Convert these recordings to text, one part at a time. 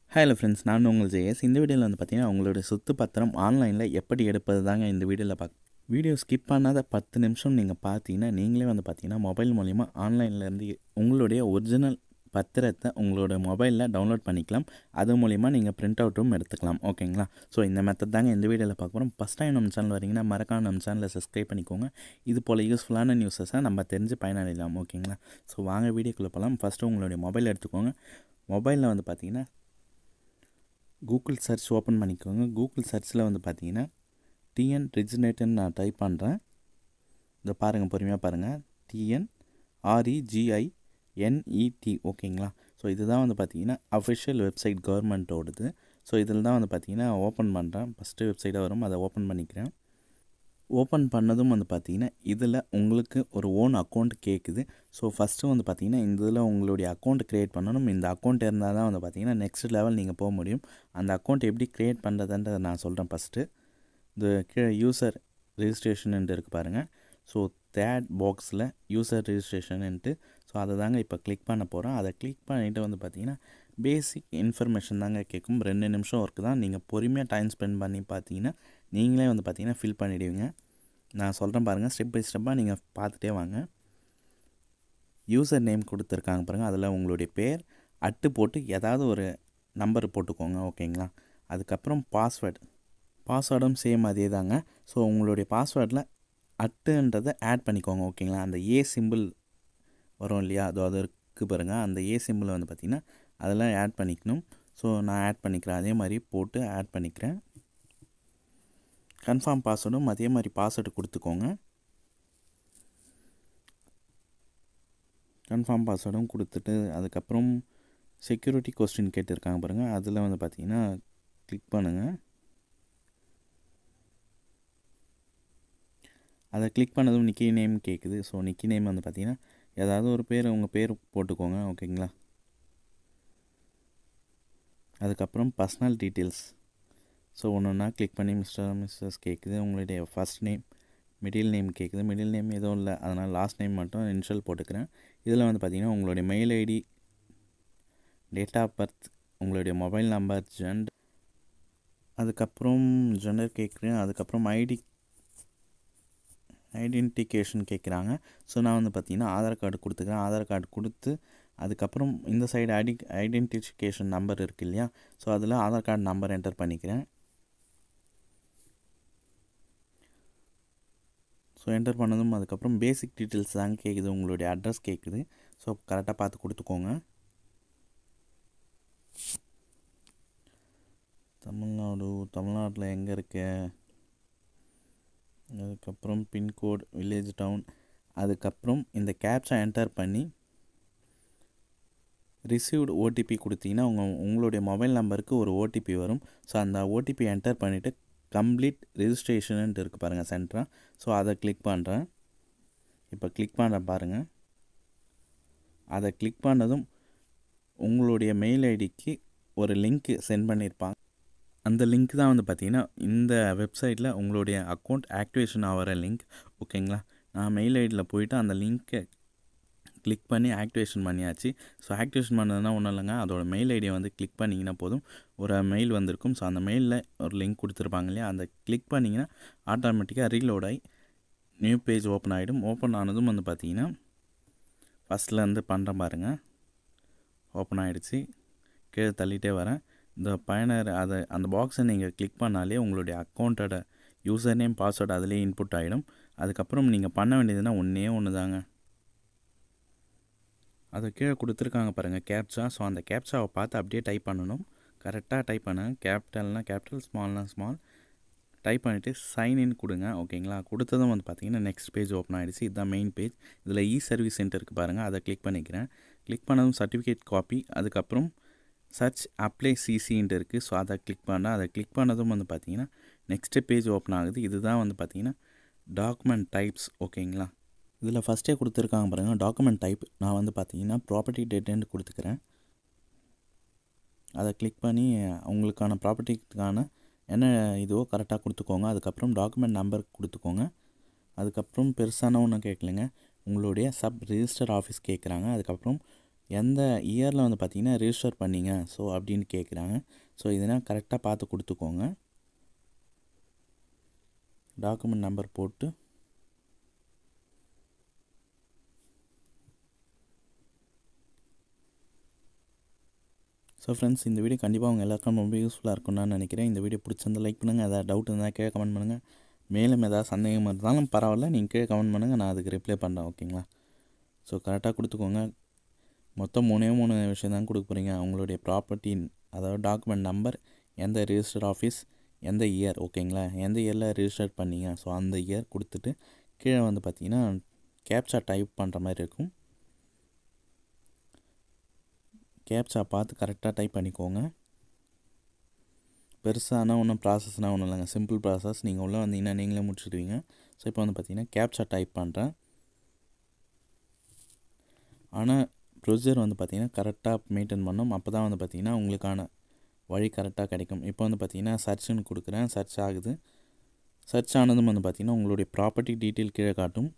hello friends நான் உங்கள் ஜெயஸ் இந்த வீடியோவில் வந்து பார்த்தீங்கன்னா உங்களுடைய சொத்து பத்திரம் ஆன்லைனில் எப்படி எடுப்பது தாங்க இந்த வீடியோவில் பார்க்க வீடியோ ஸ்கிப் பண்ணாத பத்து நிமிஷம் நீங்கள் பார்த்தீங்கன்னா நீங்களே வந்து பார்த்தீங்கன்னா மொபைல் மூலிமா ஆன்லைன்லேருந்து உங்களுடைய ஒரிஜினல் பத்திரத்தை உங்களோட மொபைலில் டவுன்லோட் பண்ணிக்கலாம் அது மூலிமா நீங்கள் பிரிண்ட் அவுட்டும் எடுத்துக்கலாம் ஓகேங்களா ஸோ இந்த மெத்தட் தாங்க இந்த வீடியோவில் பார்க்க போகிறோம் ஃபஸ்ட் டைம் நம்ம சேனல் வரீங்கன்னா மறக்காம நம்ம சேனலை சப்ஸ்கிரைப் பண்ணிக்கோங்க இது போல் யூஸ்ஃபுல்லான நியூஸஸை நம்ம தெரிஞ்சு பயனடையலாம் ஓகேங்களா ஸோ வாங்க வீடியோக்குள்ளே போகலாம் ஃபஸ்ட்டு உங்களுடைய மொபைல் எடுத்துக்கோங்க மொபைலில் வந்து பார்த்தீங்கன்னா கூகுள் சர்ச் ஓப்பன் பண்ணிக்கோங்க கூகுள் சர்ச்சில் வந்து பார்த்தீங்கன்னா டிஎன் ரிஜினேட்டர்னு நான் டைப் பண்ணுறேன் இதை பாருங்கள் பொறுமையாக பாருங்கள் டிஎன் ஆர்இஜிஐ என்இடி ஓகேங்களா ஸோ இதுதான் வந்து பார்த்தீங்கன்னா அஃபிஷியல் வெப்சைட் கவர்மெண்ட்டோடது ஸோ இதில் தான் வந்து பார்த்தீங்கன்னா ஓப்பன் பண்ணுறேன் ஃபஸ்ட்டு வெப்சைட்டாக வரும் அதை ஓப்பன் பண்ணிக்கிறேன் ஓப்பன் பண்ணதும் வந்து பார்த்தீங்கன்னா இதில் உங்களுக்கு ஒரு ஓன் அக்கௌண்ட் கேட்குது ஸோ ஃபஸ்ட்டு வந்து பார்த்தீங்கன்னா இந்த இதில் உங்களுடைய அக்கௌண்ட் க்ரியேட் பண்ணணும் இந்த அக்கௌண்ட் இருந்தால் தான் வந்து பார்த்தீங்கன்னா நெக்ஸ்ட் லெவல் நீங்கள் போக முடியும் அந்த அக்கௌண்ட் எப்படி க்ரியேட் பண்ணுறதுன்றதை நான் சொல்கிறேன் ஃபஸ்ட்டு இந்த கீழே யூசர் ரெஜிஸ்ட்ரேஷன்ட்டு இருக்குது பாருங்கள் ஸோ தேர்ட் பாக்ஸில் யூசர் ரெஜிஸ்ட்ரேஷன்ட்டு ஸோ அதை தாங்க இப்போ கிளிக் பண்ண போகிறோம் அதை கிளிக் பண்ணிவிட்டு வந்து பார்த்தீங்கன்னா பேசிக் இன்ஃபர்மேஷன் தாங்க கேட்கும் ரெண்டு நிமிஷம் ஒர்க்கு தான் நீங்கள் பொறுமையாக டைம் ஸ்பெண்ட் பண்ணி பார்த்தீங்கன்னா நீங்களே வந்து பார்த்தீங்கன்னா ஃபில் பண்ணிவிடுவீங்க நான் சொல்கிறேன் பாருங்கள் ஸ்டெப் பை ஸ்டெப்பாக நீங்கள் பார்த்துட்டே வாங்க யூசர் நேம் கொடுத்துருக்காங்க பாருங்கள் அதில் உங்களுடைய பேர் அட்டு போட்டு ஏதாவது ஒரு நம்பர் போட்டுக்கோங்க ஓகேங்களா அதுக்கப்புறம் பாஸ்வேர்டு பாஸ்வேர்டும் சேம் அதே தாங்க ஸோ உங்களுடைய பாஸ்வேர்டில் அட்டுன்றதை ஆட் பண்ணிக்கோங்க ஓகேங்களா அந்த ஏ சிம்பிள் வரும் இல்லையா அது அது இருக்குது பாருங்கள் அந்த ஏ சிம்பிளை வந்து பார்த்திங்கன்னா அதெல்லாம் ஆட் பண்ணிக்கணும் ஸோ நான் ஆட் பண்ணிக்கிறேன் அதே மாதிரி போட்டு ஆட் பண்ணிக்கிறேன் கன்ஃபார்ம் பாஸ்வேர்டும் அதே மாதிரி பாஸ்வேர்டு கொடுத்துக்கோங்க கன்ஃபார்ம் பாஸ்வேர்டும் கொடுத்துட்டு அதுக்கப்புறம் செக்யூரிட்டி கொஸ்டின் கேட்டிருக்காங்க பாருங்கள் அதில் வந்து பார்த்தீங்கன்னா கிளிக் பண்ணுங்கள் அதை கிளிக் பண்ணதும் நிக்கி நேம் கேட்குது ஸோ நிக்கி நேம் வந்து பார்த்தீங்கன்னா ஏதாவது ஒரு பேர் உங்கள் பேர் போட்டுக்கோங்க ஓகேங்களா அதுக்கப்புறம் பர்சனல் டீட்டெயில்ஸ் ஸோ ஒன்று ஒன்றா கிளிக் பண்ணி மிஸ்டர் மிஸ்ஸஸ் கேட்குது உங்களுடைய ஃபஸ்ட் நேம் மிடில் நேம் கேட்குது மிடில் நேம் எதுவும் இல்லை அதனால் லாஸ்ட் நேம் மட்டும் இன்ஷியல் போட்டுக்கிறேன் இதில் வந்து பார்த்திங்கன்னா உங்களுடைய mail ID date of birth உங்களுடைய மொபைல் நம்பர் ஜெண்ட் அதுக்கப்புறம் ஜெண்டர் கேட்குறேன் அதுக்கப்புறம் ஐடி ஐடென்டிகேஷன் கேட்குறாங்க ஸோ நான் வந்து பார்த்திங்கன்னா ஆதார் கார்டு கொடுத்துக்கிறேன் ஆதார் கார்டு கொடுத்து அதுக்கப்புறம் இந்த சைடு ஐடி ஐடென்டிஃபிகேஷன் நம்பர் இருக்குது இல்லையா ஸோ அதில் ஆதார் கார்டு நம்பர் என்டர் பண்ணிக்கிறேன் ஸோ என்டர் பண்ணதும் அதுக்கப்புறம் பேசிக் டீட்டெயில்ஸ் தாங்க கேட்குது உங்களுடைய அட்ரஸ் கேட்குது ஸோ கரெக்டாக பார்த்து கொடுத்துக்கோங்க தமிழ்நாடு தமிழ்நாட்டில் எங்கே இருக்க அதுக்கப்புறம் பின்கோட் வில்லேஜ் டவுன் அதுக்கப்புறம் இந்த கேப்ஸை என்டர் பண்ணி ரிசீவ்டு ஓடிபி கொடுத்தீங்கன்னா உங்கள் உங்களுடைய மொபைல் நம்பருக்கு ஒரு ஓடிபி வரும் ஸோ அந்த ஓடிபி என்டர் பண்ணிவிட்டு கம்ப்ளீட் ரெஜிஸ்ட்ரேஷன்ட்டு இருக்குது பாருங்கள் சென்டரா ஸோ அதை கிளிக் பண்ணுறேன் இப்போ கிளிக் பண்ணுறேன் பாருங்கள் அதை கிளிக் பண்ணதும் உங்களுடைய மெயில் ஐடிக்கு ஒரு லிங்க்கு சென்ட் பண்ணியிருப்பாங்க அந்த லிங்க் தான் வந்து பார்த்திங்கன்னா இந்த வெப்சைட்டில் உங்களுடைய அக்கௌண்ட் ஆக்டிவேஷன் ஆகிற லிங்க் ஓகேங்களா நான் மெயில் ஐடியில் போயிட்டு அந்த லிங்க்கை கிளிக் பண்ணி ஆக்டிவேஷன் பண்ணியாச்சு ஸோ ஆக்டிவேஷன் பண்ணதுனா ஒன்றும் இல்லைங்க அதோட மெயில் ஐடியை வந்து கிளிக் பண்ணிங்கன்னா போதும் ஒரு மெயில் வந்திருக்கும் ஸோ அந்த மெயிலில் ஒரு லிங்க் கொடுத்துருப்பாங்க இல்லையா அந்த கிளிக் பண்ணிங்கன்னா ஆட்டோமேட்டிக்காக ரீலோட் ஆகி நியூ பேஜ் ஓப்பன் ஆகிடும் ஓப்பன் ஆனதும் வந்து பார்த்திங்கன்னா ஃபஸ்ட்லேருந்து பண்ணுற பாருங்கள் ஓப்பன் ஆகிடுச்சு கீழே தள்ளிகிட்டே வரேன் இந்த பயனர் அதை அந்த பாக்ஸை நீங்கள் கிளிக் பண்ணாலே உங்களுடைய அக்கௌண்ட்டோட யூசர் நேம் பாஸ்வேர்டு அதிலே இன்புட் ஆகிடும் அதுக்கப்புறம் நீங்கள் பண்ண வேண்டியதுன்னா ஒன்றே ஒன்று தாங்க அதை கீழே கொடுத்துருக்காங்க பாருங்கள் கேப்சா ஸோ அந்த கேப்சாவை பார்த்து அப்படியே டைப் பண்ணணும் கரெக்டாக டைப் பண்ணுங்கள் கேபிட்டல்னால் கேபிட்டல் ஸ்மால்னால் ஸ்மால் டைப் பண்ணிவிட்டு சைன் இன் கொடுங்க ஓகேங்களா கொடுத்ததும் வந்து பார்த்தீங்கன்னா நெக்ஸ்ட் பேஜ் ஓப்பன் ஆகிடுச்சு இதுதான் மெயின் பேஜ் இதில் இ சர்வீஸ் சென்டருக்கு பாருங்கள் அதை கிளிக் பண்ணிக்கிறேன் கிளிக் பண்ணதும் சர்டிஃபிகேட் காப்பி அதுக்கப்புறம் சர்ச் அப்ளை சிசின்ட்டு இருக்குது ஸோ அதை கிளிக் பண்ணால் அதை கிளிக் பண்ணதும் வந்து பார்த்தீங்கன்னா நெக்ஸ்ட்டு பேஜ் ஓப்பன் ஆகுது இதுதான் வந்து பார்த்தீங்கன்னா டாக்குமெண்ட் டைப்ஸ் ஓகேங்களா இதில் ஃபஸ்ட்டே கொடுத்துருக்காங்க பாருங்கள் டாக்குமெண்ட் டைப் நான் வந்து பார்த்தீங்கன்னா ப்ராப்பர்ட்டி டேட்டுன்னு கொடுத்துக்கிறேன் அதை கிளிக் பண்ணி உங்களுக்கான ப்ராப்பர்ட்டிக்கான என்ன இதுவோ கரெக்டாக கொடுத்துக்கோங்க அதுக்கப்புறம் டாக்குமெண்ட் நம்பர் கொடுத்துக்கோங்க அதுக்கப்புறம் பெருசான ஒன்றும் கேட்கலைங்க உங்களுடைய சப் ரிஜிஸ்டர் ஆஃபீஸ் கேட்குறாங்க அதுக்கப்புறம் எந்த இயரில் வந்து பார்த்தீங்கன்னா ரிஜிஸ்டர் பண்ணீங்க ஸோ அப்படின்னு கேட்குறாங்க ஸோ இதனால் கரெக்டாக பார்த்து கொடுத்துக்கோங்க டாக்குமெண்ட் நம்பர் போட்டு ஸோ ஃப்ரெண்ட்ஸ் இந்த வீடியோ கண்டிப்பாக அவங்க எல்லாருக்கும் ரொம்ப யூஸ்ஃபுல்லாக இருக்கும்னு நான் நினைக்கிறேன் இந்த வீடியோ பிடிச்சிருந்தா லைக் பண்ணுங்கள் ஏதாவது டவுட் இருந்தால் கீழே கமெண்ட் பண்ணுங்கள் மேலும் ஏதாவது சந்தேகம் இருந்தாலும் பரவாயில்ல நீங்கள் கீழே கமெண்ட் பண்ணுங்கள் நான் அதுக்கு ரிப்ளை பண்ணுறேன் ஓகேங்களா ஸோ கரெக்டாக கொடுத்துக்கோங்க மொத்தம் மூணே மூணு விஷயம் தான் கொடுக்க போகிறீங்க அவங்களுடைய ப்ராப்பர்ட்டி அதாவது டாக்குமெண்ட் நம்பர் எந்த ரிஜிஸ்டர் ஆஃபீஸ் எந்த இயர் ஓகேங்களா எந்த இயரில் ரிஜிஸ்டர் பண்ணீங்க ஸோ அந்த இயர் கொடுத்துட்டு கீழே வந்து பார்த்தீங்கன்னா கேப்சா டைப் பண்ணுற மாதிரி இருக்கும் கேப்சா பார்த்து கரெக்டாக டைப் பண்ணிக்கோங்க பெருசானா ஒன்றும் ப்ராசஸ்னால் ஒன்றும் இல்லைங்க சிம்பிள் ப்ராசஸ் நீங்கள் உள்ளே வந்தீங்கன்னா நீங்களே முடிச்சுடுவீங்க ஸோ இப்போ வந்து பார்த்தீங்கன்னா கேப்சா டைப் பண்ணுறேன் ஆனால் ப்ரொசீஜர் வந்து பார்த்திங்கன்னா கரெக்டாக மெயின்டைன் பண்ணணும் அப்போ தான் வந்து பார்த்திங்கன்னா உங்களுக்கான வழி கரெக்டாக கிடைக்கும் இப்போ வந்து பார்த்திங்கன்னா சர்ச்சுன்னு கொடுக்குறேன் சர்ச் ஆகுது சர்ச் ஆனதும் வந்து பார்த்திங்கன்னா உங்களுடைய ப்ராப்பர்ட்டி டீட்டெயில் கீழே காட்டும்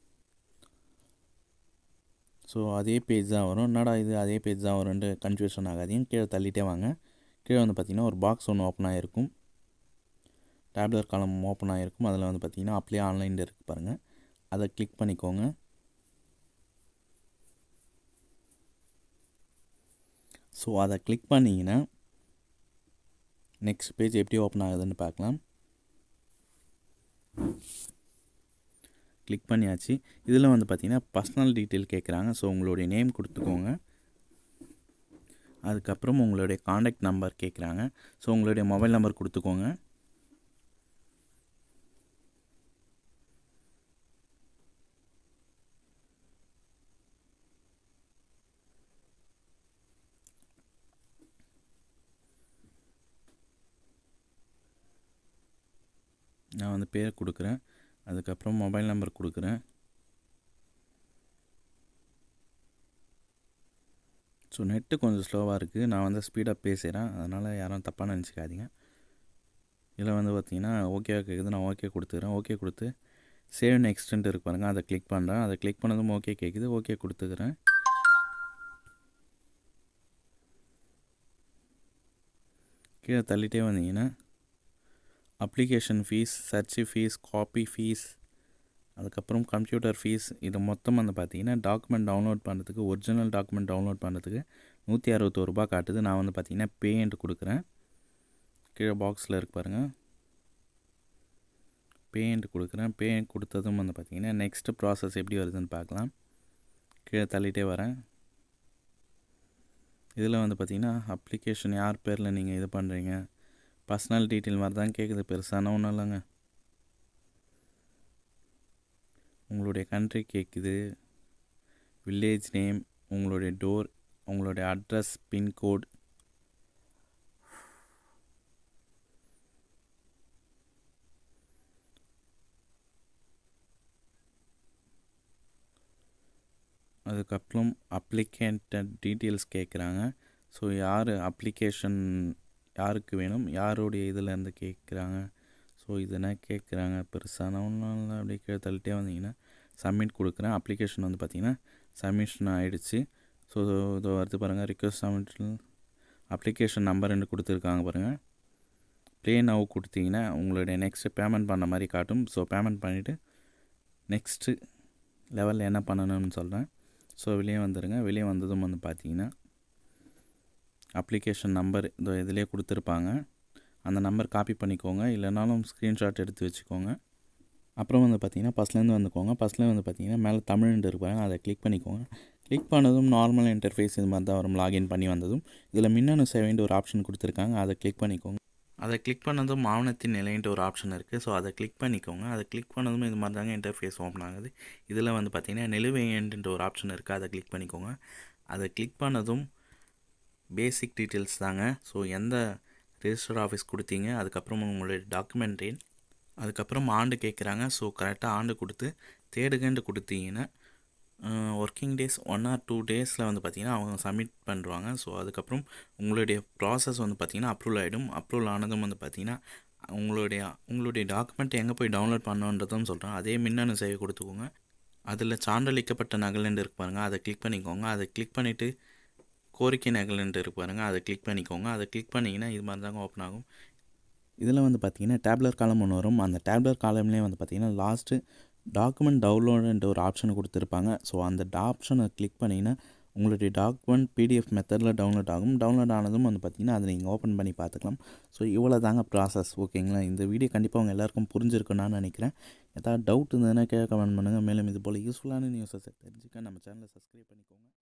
ஸோ அதே பேஜ் தான் வரும் என்னடா இது அதே பேஜ் தான் வரும்ன்ட்டு கன்ஃபியூஷன் ஆகாதையும் கீழே தள்ளிட்டே வாங்க கீழே வந்து பார்த்திங்கன்னா ஒரு பாக்ஸ் ஒன்று ஓப்பன் ஆகிருக்கும் டேப்லெட் காலம் ஓப்பன் ஆகிருக்கும் அதில் வந்து பார்த்திங்கன்னா அப்ளை ஆன்லைனில் இருக்குது பாருங்கள் அதை கிளிக் பண்ணிக்கோங்க ஸோ அதை கிளிக் பண்ணிங்கன்னா நெக்ஸ்ட் பேஜ் எப்படி ஓப்பன் ஆகுதுன்னு பார்க்கலாம் கிளிக் பண்ணியாச்சு இதில் வந்து பார்த்திங்கன்னா பர்சனல் டீட்டெயில் கேட்குறாங்க ஸோ உங்களுடைய நேம் கொடுத்துக்கோங்க அதுக்கப்புறம் உங்களுடைய காண்டாக்ட் நம்பர் கேட்குறாங்க ஸோ உங்களுடைய மொபைல் நம்பர் கொடுத்துக்கோங்க நான் வந்து பேர் கொடுக்குறேன் அதுக்கப்புறம் மொபைல் நம்பர் கொடுக்குறேன் ஸோ நெட்டு கொஞ்சம் ஸ்லோவாக இருக்குது நான் வந்து ஸ்பீடாக பேசுகிறேன் அதனால் யாரும் தப்பாக நினச்சிக்காதீங்க இதில் வந்து பார்த்தீங்கன்னா ஓகே கேட்குது நான் ஓகே கொடுத்துக்கிறேன் ஓகே கொடுத்து சேவ் நெக்ஸ்ட்டுன்ட்டு இருக்கு பாருங்கள் அதை கிளிக் பண்ணுறேன் அதை கிளிக் பண்ணதும் ஓகே கேட்குது ஓகே கொடுத்துக்கிறேன் கீழே தள்ளிட்டே வந்தீங்கன்னா application fees search fees copy fees அதுக்கப்புறம் கம்ப்யூட்டர் ஃபீஸ் இது மொத்தம் வந்து பார்த்தீங்கன்னா டாக்குமெண்ட் டவுன்லோட் பண்ணுறதுக்கு ஒரிஜினல் டாக்குமெண்ட் டவுன்லோட் பண்ணுறதுக்கு நூற்றி அறுபத்தோரு ரூபா காட்டுது நான் வந்து பார்த்தீங்கன்னா பேன்ட்டு கொடுக்குறேன் கீழே பாக்ஸில் இருக்கு பாருங்கள் பேண்ட் கொடுக்குறேன் பேண்ட் கொடுத்ததும் வந்து பார்த்தீங்கன்னா நெக்ஸ்ட்டு ப்ராசஸ் எப்படி வருதுன்னு பார்க்கலாம் கீழே தள்ளிட்டே வரேன் இதில் வந்து பார்த்தீங்கன்னா அப்ளிகேஷன் யார் பேரில் நீங்கள் இது பண்ணுறீங்க பர்சனல் டீட்டெயில் மாதிரி தான் கேட்குது பெருசான ஒன்றும் இல்லைங்க உங்களுடைய கண்ட்ரி கேட்குது வில்லேஜ் நேம் உங்களுடைய டோர் உங்களுடைய அட்ரஸ் பின்கோட் அதுக்கப்புறம் அப்ளிகேண்ட் டீட்டெயில்ஸ் கேட்குறாங்க ஸோ யார் அப்ளிகேஷன் யாருக்கு வேணும் யாருடைய இதிலேருந்து கேட்குறாங்க ஸோ இதெல்லாம் கேட்குறாங்க பெருசான ஒன்றும் இல்லை அப்படியே கீழே தள்ளிட்டே வந்தீங்கன்னா சப்மிட் கொடுக்குறேன் அப்ளிகேஷன் வந்து பார்த்திங்கன்னா சப்மிஷன் ஆகிடுச்சு ஸோ இது வருது பாருங்கள் ரிக்வஸ்ட் சப்மிட் அப்ளிகேஷன் நம்பர் ரெண்டு கொடுத்துருக்காங்க பாருங்கள் ப்ளே நவ் கொடுத்தீங்கன்னா உங்களுடைய நெக்ஸ்ட்டு பேமெண்ட் பண்ண மாதிரி காட்டும் ஸோ பேமெண்ட் பண்ணிவிட்டு நெக்ஸ்ட்டு லெவலில் என்ன பண்ணணும்னு சொல்கிறேன் ஸோ வெளியே வந்துடுங்க வெளியே வந்ததும் வந்து பார்த்தீங்கன்னா அப்ளிகேஷன் நம்பர் இதோ இதிலே கொடுத்துருப்பாங்க அந்த நம்பர் காப்பி பண்ணிக்கோங்க இல்லைனாலும் ஸ்க்ரீன்ஷாட் எடுத்து வச்சுக்கோங்க அப்புறம் வந்து பார்த்தீங்கன்னா ஃபஸ்ட்லேருந்து வந்துக்கோங்க ஃபஸ்ட்டில் வந்து பார்த்தீங்கன்னா மேலே தமிழ்ன்ட்டு இருப்பாங்க அதை கிளிக் பண்ணிக்கோங்க கிளிக் பண்ணதும் நார்மல் இன்டர்ஃபேஸ் இது மாதிரி தான் வரும் லாகின் பண்ணி வந்ததும் இதில் மின்னணு சேவைன்ட்டு ஒரு ஆப்ஷன் கொடுத்துருக்காங்க அதை கிளிக் பண்ணிக்கோங்க அதை கிளிக் பண்ணதும் ஆவணத்தின் நிலைன்ட்டு ஒரு ஆப்ஷன் இருக்குது ஸோ அதை கிளிக் பண்ணிக்கோங்க அதை கிளிக் பண்ணதும் இது மாதிரி தாங்க இன்டர்ஃபேஸ் ஓப்பன் ஆகுது இதில் வந்து பார்த்தீங்கன்னா நிலுவையன்ட்டு ஒரு ஆப்ஷன் இருக்குது அதை கிளிக் பண்ணிக்கோங்க அதை கிளிக் பண்ணதும் பேசிக் டீட்டெயில்ஸ் தாங்க ஸோ எந்த ரிஜிஸ்டர் ஆஃபீஸ் கொடுத்தீங்க அதுக்கப்புறம் உங்களுடைய டாக்குமெண்ட் எண் அதுக்கப்புறம் ஆண்டு கேட்குறாங்க ஸோ கரெக்டாக ஆண்டு கொடுத்து தேடுகன்ட்டு கொடுத்தீங்கன்னா working days one or two டேஸில் வந்து பார்த்திங்கன்னா அவங்க சப்மிட் பண்ணுவாங்க ஸோ அதுக்கப்புறம் உங்களுடைய ப்ராசஸ் வந்து பார்த்திங்கன்னா அப்ரூவல் ஆகிடும் அப்ரூவல் ஆனதும் வந்து பார்த்திங்கன்னா உங்களுடைய உங்களுடைய டாக்குமெண்ட் எங்கே போய் டவுன்லோட் பண்ணுன்றதும் சொல்கிறேன் அதே மின்னணு சேவை கொடுத்துக்கோங்க அதில் சான்றளிக்கப்பட்ட நகலண்டு இருக்கு பாருங்கள் அதை கிளிக் பண்ணிக்கோங்க அதை கிளிக் பண்ணிவிட்டு கோரிக்கை நகல்ன்ட்டு இருக்கு பாருங்கள் அதை கிளிக் பண்ணிக்கோங்க அதை கிளிக் பண்ணிங்கன்னா இது மாதிரி தாங்க ஓப்பன் ஆகும் இதில் வந்து பார்த்தீங்கன்னா டேப்லர் காலம் ஒன்று வரும் அந்த டேப்லர் காலம்லேயே வந்து பார்த்தீங்கன்னா லாஸ்ட்டு டாக்குமெண்ட் டவுன்லோடுன்ற ஒரு ஆப்ஷனை கொடுத்துருப்பாங்க ஸோ அந்த ஆப்ஷனை கிளிக் பண்ணிங்கன்னா உங்களுடைய டாக்குமெண்ட் பிடிஎஃப் மெத்தடில் டவுன்லோட் ஆகும் டவுன்லோட் ஆனதும் வந்து பார்த்திங்கன்னா அதை நீங்கள் ஓப்பன் பண்ணி பார்த்துக்கலாம் ஸோ இவ்வளோ தாங்க ப்ராசஸ் ஓகேங்களா இந்த வீடியோ கண்டிப்பாக உங்கள் எல்லாருக்கும் புரிஞ்சிருக்குன்னு நான் நினைக்கிறேன் ஏதாவது டவுட் இருந்ததுன்னா கீழே கமெண்ட் பண்ணுங்கள் மேலும் இது போல் யூஸ்ஃபுல்லான நியூஸை தெரிஞ்சுக்க நம்ம சேனலை சப்ஸ்கிரைப் பண்ணிக்கோங்க